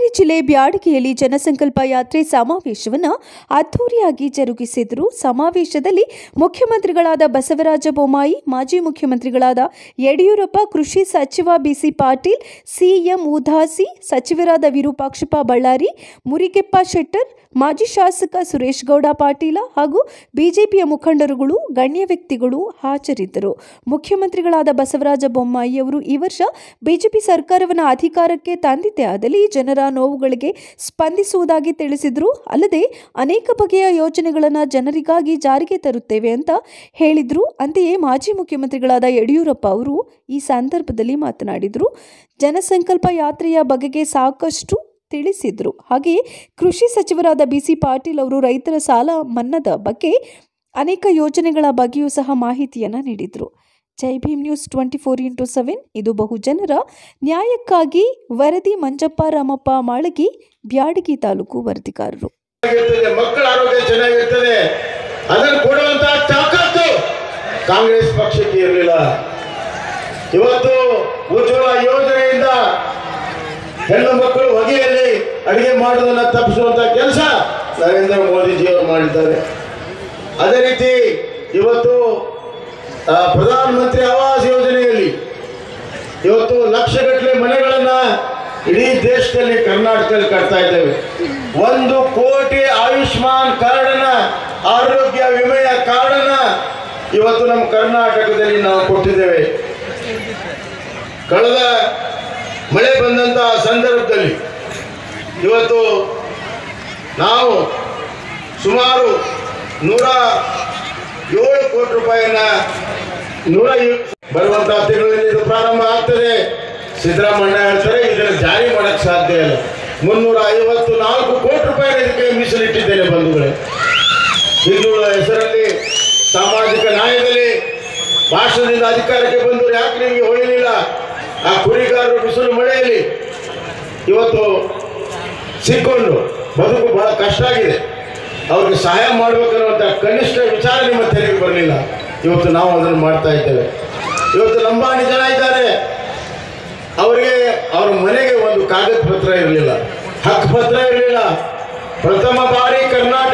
ಬಳ್ಳಾರಿ ಜಿಲ್ಲೆ ಬ್ಯಾಡಗಿಯಲ್ಲಿ ಜನಸಂಕಲ್ಪ ಯಾತ್ರೆ ಸಮಾವೇಶವನ್ನು ಅದ್ದೂರಿಯಾಗಿ ಜರುಗಿಸಿದರು ಸಮಾವೇಶದಲ್ಲಿ ಮುಖ್ಯಮಂತ್ರಿಗಳಾದ ಬಸವರಾಜ ಬೊಮ್ಮಾಯಿ ಮಾಜಿ ಮುಖ್ಯಮಂತ್ರಿಗಳಾದ ಯಡಿಯೂರಪ್ಪ ಕೃಷಿ ಸಚಿವ ಬಿಸಿ ಪಾಟೀಲ್ ಸಿಎಂ ಉದಾಸಿ ಸಚಿವರಾದ ವಿರೂಪಾಕ್ಷಪ್ಪ ಬಳ್ಳಾರಿ ಮುರಿಗೆಪ್ಪ ಶೆಟ್ಟರ್ ಮಾಜಿ ಶಾಸಕ ಸುರೇಶ್ ಗೌಡ ಪಾಟೀಲ ಹಾಗೂ ಬಿಜೆಪಿಯ ಮುಖಂಡರುಗಳು ಗಣ್ಯ ವ್ಯಕ್ತಿಗಳು ಹಾಜರಿದ್ದರು ಮುಖ್ಯಮಂತ್ರಿಗಳಾದ ಬಸವರಾಜ ಬೊಮ್ಮಾಯಿ ಅವರು ಈ ವರ್ಷ ಬಿಜೆಪಿ ಸರ್ಕಾರವನ್ನು ಅಧಿಕಾರಕ್ಕೆ ತಂದಿದ್ದೇ ಆದಲ್ಲಿ ಜನರ ನೋವುಗಳಿಗೆ ಸ್ಪಂದಿಸುವುದಾಗಿ ತಿಳಿಸಿದರು ಅಲ್ಲದೆ ಅನೇಕ ಬಗೆಯ ಯೋಜನೆಗಳನ್ನು ಜನರಿಗಾಗಿ ಜಾರಿಗೆ ತರುತ್ತೇವೆ ಅಂತ ಹೇಳಿದರು ಅಂತೆಯೇ ಮಾಜಿ ಮುಖ್ಯಮಂತ್ರಿಗಳಾದ ಯಡಿಯೂರಪ್ಪ ಅವರು ಈ ಸಂದರ್ಭದಲ್ಲಿ ಮಾತನಾಡಿದರು ಜನಸಂಕಲ್ಪ ಯಾತ್ರೆಯ ಬಗೆಗೆ ಸಾಕಷ್ಟು ತಿಳಿಸಿದರು ಹಾಗೆಯೇ ಕೃಷಿ ಸಚಿವರಾದ ಬಿ ಸಿ ಪಾಟೀಲ್ ಅವರು ರೈತರ ಸಾಲ ಮನ್ನಾದ ಬಗ್ಗೆ ಅನೇಕ ಯೋಜನೆಗಳ ಬಗ್ಗೆಯೂ ಸಹ ಮಾಹಿತಿಯನ್ನು ನೀಡಿದರು Jai Bhim news twenty four into seven ಇದು ಬಹುಜನರ ನ್ಯಾಯಕ್ಕಾಗಿ ವರದಿ ಮಂಜಪ್ಪ ರಾಮಪ್ಪ ಮಾಳಗಿ ಬ್ಯಾಡಗಿ ತಾಲೂಕು ವರದಿಗಾರರು ಚೆನ್ನಾಗಿರ್ತದೆ ಮಕ್ಕಳ ಆರೋಗ್ಯ ಚೆನ್ನಾಗಿರ್ತದೆ ಅದನ್ನು ಕೊಡುವಂತಹ ತಾಕತ್ತು ಕಾಂಗ್ರೆಸ್ ಪಕ್ಷಕ್ಕೆ ಇರಲಿಲ್ಲ ಇವತ್ತು ಉಜ್ವಲ ಯೋಜನೆಯಿಂದ ಹೆಣ್ಣು ಮಕ್ಕಳು ಹೊಗೆಯಲ್ಲಿ ಅಡಿಗೆ ಮಾಡುವುದನ್ನು ತಪ್ಪಿಸುವಂತ ಕೆಲಸ ನರೇಂದ್ರ ಮೋದಿಜಿಯವರು ಮಾಡಿದ್ದಾರೆ ಅದೇ ರೀತಿ ಇವತ್ತು ಆ, ಪ್ರಧಾನಮಂತ್ರಿ ಆವಾಸ್ ಯೋಜನೆಯಲ್ಲಿ ಇವತ್ತು ಲಕ್ಷಗಟ್ಟಲೆ ಮನೆಗಳನ್ನ ಇಡೀ ದೇಶದಲ್ಲಿ ಕರ್ನಾಟಕದಲ್ಲಿ ಕಟ್ತಾ ಇದ್ದೇವೆ ಒಂದು ಕೋಟಿ ಆಯುಷ್ಮಾನ್ ಕಾರ್ಡನ್ನ ಆರೋಗ್ಯ ವಿಮೆಯ ಕಾರ್ಡನ್ನ ಇವತ್ತು ನಮ್ಮ ಕರ್ನಾಟಕದಲ್ಲಿ ನಾವು ಕೊಟ್ಟಿದ್ದೇವೆ ಕಳೆದ ಮಳೆ ಬಂದಂತಹ ಸಂದರ್ಭದಲ್ಲಿ ಇವತ್ತು ನಾವು ಸುಮಾರು ನೂರ ಏಳು ಕೋಟಿ ರೂಪಾಯಿಯನ್ನ ನೂರ ಏಳು- ಬರುವಂತಹ ತಿಂಗಳಲ್ಲಿ ಇದು ಪ್ರಾರಂಭ ಆಗ್ತದೆ ಸಿದ್ದರಾಮಯ್ಯ ಹೇಳ್ತಾರೆ ಇದನ್ನು ಜಾರಿ ಮಾಡಕ್ ಸಾಧ್ಯ ಇಲ್ಲ ಮುನ್ನೂರ ಐವತ್ತು ನಾಲ್ಕು ಕೋಟಿ ರೂಪಾಯಿ ಇದಕ್ಕೆ ಮೀಸಲಿಟ್ಟಿದ್ದೇನೆ ಬಂಧುಗಳೇ ಹಿಂದುಳ ಹೆಸರಲ್ಲಿ ಸಾಮಾಜಿಕ ನ್ಯಾಯದಲ್ಲಿ ಭಾಷಣದಿಂದ ಅಧಿಕಾರಕ್ಕೆ ಬಂದು ಯಾಕೆ ನಿಮಗೆ ಹೊಳಿಲಿಲ್ಲ ಆ ಕುರಿಗಾರರು ಬಿಸಿಲು ಮಳೆಯಲ್ಲಿ ಇವತ್ತು ಸಿಕ್ಕೊಂಡು ಬದುಕು ಬಹಳ ಕಷ್ಟ ಆಗಿದೆ ಅವ್ರಿಗೆ ಸಹಾಯ ಮಾಡ್ಬೇಕನ್ನುವಂಥ ಕನಿಷ್ಠ ವಿಚಾರ ನಿಮ್ಮ ತೆರೆಗೆ ಬರಲಿಲ್ಲ ಇವತ್ತು ನಾವು ಅದನ್ನು ಮಾಡ್ತಾ ಇದ್ದೇವೆ ಇವತ್ತು ಲಂಬಾಣಿ ಜನ ಇದ್ದಾರೆ ಅವರಿಗೆ ಅವ್ರ ಮನೆಗೆ ಒಂದು ಕಾಗದ ಪತ್ರ ಇರಲಿಲ್ಲ ಹಕ್ಕು ಪತ್ರ ಇರಲಿಲ್ಲ ಪ್ರಥಮ ಬಾರಿ ಕರ್ನಾಟಕ